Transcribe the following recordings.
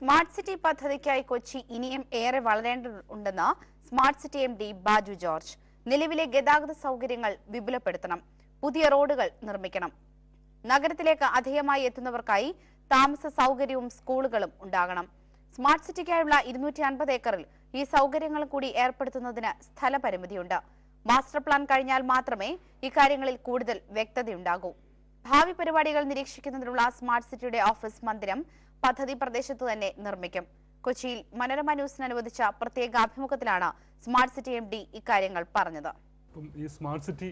Smart city പദ്ധതിക്കായി കൊച്ചി ഇനിയും ഏറെ വളരേണ്ടതുണ്ടെന്ന് smart city M D Baju George നിലവിലെ ഗതാഗത സൗകര്യങ്ങൾ വിപുലപ്പെടുത്തണം പുതിയ റോഡുകൾ നിർമ്മിക്കണം നഗരത്തിലേക്ക് അധികമായി എത്തുന്നവർക്കായി താമസ സൗകര്യവും സ്കൂളുകളും ഉണ്ടാകണം സ്മാർട്ട് സിറ്റിക്കായുള്ള ഇരുന്നൂറ്റി അൻപത് ഏക്കറിൽ ഈ സൗകര്യങ്ങൾ കൂടി ഏർപ്പെടുത്തുന്നതിന് സ്ഥലപരിമിതിയുണ്ട് മാസ്റ്റർ പ്ലാൻ കഴിഞ്ഞാൽ മാത്രമേ ഇക്കാര്യങ്ങളിൽ കൂടുതൽ വ്യക്തതയുണ്ടാകൂ ഭാവി പരിപാടികൾ നിരീക്ഷിക്കുന്നതിനുള്ള സ്മാർട്ട് സിറ്റിയുടെ ഓഫീസ് മന്ദിരം പദ്ധതി പ്രദേശത്ത് തന്നെ നിർമ്മിക്കും കൊച്ചിയിൽ മനോരമ ന്യൂസിന് അനുവദിച്ച പ്രത്യേക അഭിമുഖത്തിലാണ് സ്മാർട്ട് സിറ്റി എം ഡി ഇക്കാര്യങ്ങൾ പറഞ്ഞത് ഇപ്പം ഈ സ്മാർട്ട് സിറ്റി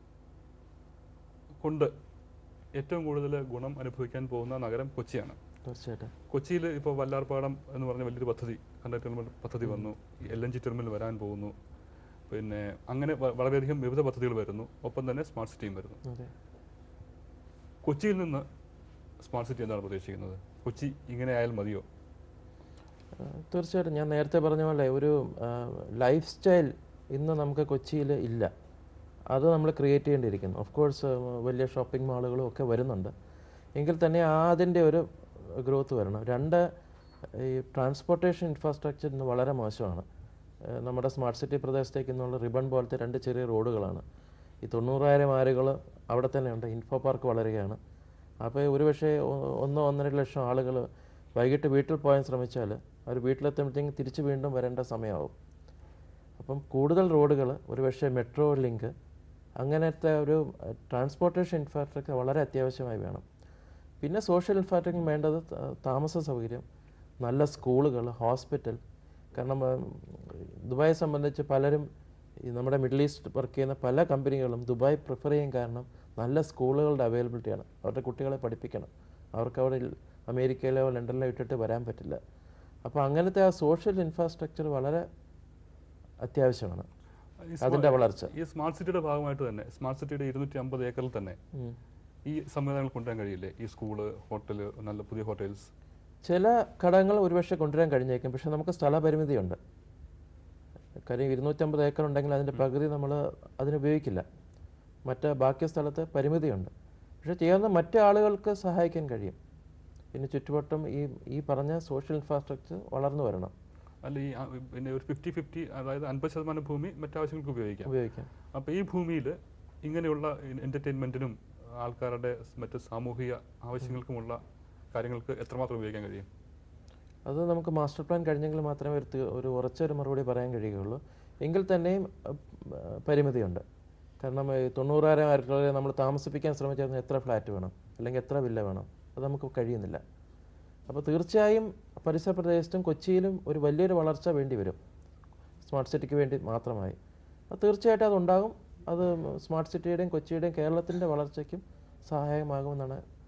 കൊണ്ട് ഏറ്റവും കൂടുതൽ ഗുണം അനുഭവിക്കാൻ പോകുന്ന നഗരം കൊച്ചിയാണ് തീർച്ചയായിട്ടും കൊച്ചിയിൽ ഇപ്പോൾ വല്ലാർപാടം എന്ന് പറഞ്ഞ വലിയൊരു പദ്ധതി കണ്ടക്ടർ ടെർമിനൽ പദ്ധതി വന്നു എൽ എൻ ജി ടെർമിനൽ വരാൻ പോകുന്നു പിന്നെ അങ്ങനെ വ- വളരെയധികം വിവിധ പദ്ധതികൾ വരുന്നു ഒപ്പം തന്നെ സ്മാർട്ട് സിറ്റിയും വരുന്നു അതെ കൊച്ചിയിൽ നിന്ന് സ്മാർട്ട് സിറ്റി എന്താണ് പ്രതീക്ഷിക്കുന്നത് കൊച്ചി ഇങ്ങനെ ആയാൽ മതിയോ ആ, തീർച്ചയായിട്ടും ഞാൻ നേരത്തെ പറഞ്ഞ പോലെ ഒരു ലൈഫ് സ്റ്റൈൽ ഇന്ന് നമുക്ക് കൊച്ചിയിൽ ഇല്ല അത് നമ്മൾ ക്രിയേറ്റ് ചെയ്യേണ്ടിയിരിക്കുന്നു ഓഫ് കോഴ്സ് വലിയ ഷോപ്പിംഗ് മാളുകളും ഒക്കെ വരുന്നുണ്ട് എങ്കിൽ തന്നെ ആ അതിൻ്റെ ഒരു ഗ്രോത്ത് വരണം രണ്ട് ഈ ട്രാൻസ്പോർട്ടേഷൻ ഇൻഫ്രാസ്ട്രക്ചർ ഇന്ന് വളരെ മോശമാണ് ആ, നമ്മുടെ സ്മാർട്ട് സിറ്റി പ്രദേശത്തേക്ക് ഇന്നുള്ള റിബൺ പോലത്തെ രണ്ട് ചെറിയ റോഡുകളാണ് ഈ തൊണ്ണൂറായിരം ആരുകൾ അവിടെ തന്നെ ഉണ്ട് ഇൻഫോ പാർക്ക് വളരുകയാണ് അപ്പോൾ ഒരുപക്ഷെ ഒ- ഒന്നോ ഒന്നര ലക്ഷം ആളുകൾ വൈകിട്ട് വീട്ടിൽ പോകാൻ ശ്രമിച്ചാൽ അവർ വീട്ടിലെത്തുമ്പോഴത്തേക്കും തിരിച്ച് വീണ്ടും വരേണ്ട സമയമാവും അപ്പം കൂടുതൽ റോഡുകൾ ഒരുപക്ഷെ മെട്രോ ലിങ്ക് അങ്ങനത്തെ ഒരു ട്രാൻസ്പോർട്ടേഷൻ ഇൻഫ്രാസ്ട്രക്ചർ വളരെ അത്യാവശ്യമായി വേണം പിന്നെ സോഷ്യൽ ഇൻഫ്രാസ്ട്രക്ചർ വേണ്ടത് ത- താമസ സൗകര്യം നല്ല സ്കൂളുകൾ ഹോസ്പിറ്റൽ കാരണം ഉം, ദുബായെ സംബന്ധിച്ച് പലരും ഈ നമ്മുടെ മിഡിൽ ഈസ്റ്റ് വർക്ക് ചെയ്യുന്ന പല കമ്പനികളും ദുബായ് പ്രിഫർ ചെയ്യാൻ കാരണം നല്ല സ്കൂളുകളുടെ അവൈലബിലിറ്റിയാണ് അവരുടെ കുട്ടികളെ പഠിപ്പിക്കണം അവർക്ക് അവിടെ ഇൽ- അമേരിക്കയിലോ ലണ്ടനിലോ ഇട്ടിട്ട് വരാൻ പറ്റില്ല അപ്പോൾ അങ്ങനത്തെ ആ സോഷ്യൽ ഇൻഫ്രാസ്ട്രക്ചർ വളരെ അത്യാവശ്യമാണ് ഈ സ്മാ- അതിൻ്റെ വളർച്ച ഈ സ്മാർട്ട് സിറ്റിയുടെ ഭാഗമായിട്ട് തന്നെ സ്മാർട്ട് സിറ്റിയുടെ ഇരുന്നൂറ്റി അമ്പത് ഏക്കറിൽ തന്നെ ഉം. ഈ സംവിധാനങ്ങൾ കൊണ്ടുവരാൻ കഴിയില്ലേ ഈ സ്കൂള് ഹോട്ടൽ നല്ല പുതിയ ഹോട്ടൽസ് ചില ഘടകങ്ങൾ ഒരുപക്ഷെ കൊണ്ടുവരാൻ കഴിഞ്ഞേക്കും പക്ഷെ നമുക്ക് സ്ഥലപരിമിതിയുണ്ട് കാര്യം ഇരുന്നൂറ്റമ്പത് ഏക്കർ ഉണ്ടെങ്കിൽ അതിൻ്റെ പകുതി നമ്മൾ അതിന് ഉപയോഗിക്കില്ല മറ്റ് ബാക്കി സ്ഥലത്ത് പരിമിതിയുണ്ട് പക്ഷെ ചെയ്യാവുന്ന മറ്റ് ആളുകൾക്ക് സഹായിക്കാൻ കഴിയും പിന്നെ ചുറ്റുവട്ടം ഈ ഈ പറഞ്ഞ സോഷ്യൽ ഇൻഫ്രാസ്ട്രക്ചർ വളർന്നു വരണം അല്ല ഈ ആ, പിന്നെ ഒരു ഫിഫ്റ്റി ഫിഫ്റ്റി അതായത് അൻപത് ശതമാനം ഭൂമി മറ്റാവശ്യങ്ങൾക്ക് ഉപയോഗിക്കാം ഉപയോഗിക്കാം അപ്പോൾ ഈ ഭൂമിയിൽ ഇങ്ങനെയുള്ള എൻ്റർടൈൻമെൻറ്റിനും ആൾക്കാരുടെ മറ്റ് സാമൂഹിക ആവശ്യങ്ങൾക്കുമുള്ള കാര്യങ്ങൾക്ക് എത്രമാത്രം ഉപയോഗിക്കാൻ കഴിയും അത് നമുക്ക് മാസ്റ്റർ പ്ലാൻ കഴിഞ്ഞെങ്കിൽ മാത്രമേ ഒരു തി- ഒരു ഉറച്ചൊരു മറുപടി പറയാൻ കഴിയുകയുള്ളൂ എങ്കിൽ തന്നെയും അഹ്, പരിമിതിയുണ്ട് കാരണം ഈ തൊണ്ണൂറായിരം ആൾക്കാരെ നമ്മൾ താമസിപ്പിക്കാൻ ശ്രമിച്ചാൽ എത്ര ഫ്ലാറ്റ് വേണം അല്ലെങ്കിൽ എത്ര വില്ല വേണം അത് നമുക്ക് കഴിയുന്നില്ല അപ്പോൾ തീർച്ചയായും പരിസര പ്രദേശത്തും കൊച്ചിയിലും ഒരു വലിയൊരു വളർച്ച വേണ്ടി വരും സ്മാർട്ട് സിറ്റിക്ക് വേണ്ടി മാത്രമായി അത് തീർച്ചയായിട്ടും അതുണ്ടാകും അത് സ്മാർട്ട് സിറ്റിയുടെയും കൊച്ചിയുടെയും കേരളത്തിൻ്റെ വളർച്ചയ്ക്കും സഹായകമാകുമെന്നാണ്